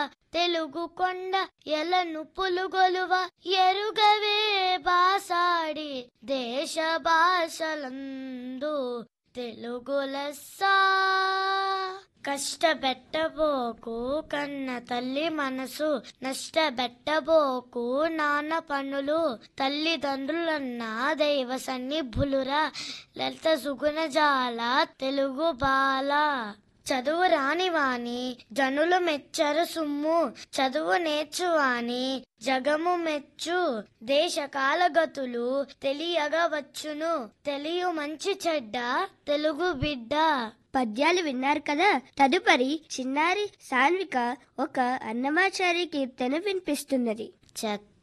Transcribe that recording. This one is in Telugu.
తెలుగు కొండ ఎలను పులుగొలువ ఎరుగవే బాసాడి దేశ భాషలందు తెలుగు లెస్సా కష్టపెట్టబోకు కన్న తల్లి మనసు నష్టపెట్టబోకు నాన్న పనులు తల్లిదండ్రులన్న దైవ సన్నిభులురా లలిత సుగుణ జాల తెలుగు బాల చదువు రాని వాణి జనులు మెచ్చరు సుమ్ము చదువు నేర్చువాని జగము మెచ్చు దేశ కాలగతులు తెలియగా వచ్చును తెలియ మంచి చెడ్డ తెలుగు బిడ్డ పద్యాలు విన్నారు కదా తదుపరి చిన్నారి సాన్విక ఒక అన్నమాచారి కీర్తన వినిపిస్తున్నది చెత్త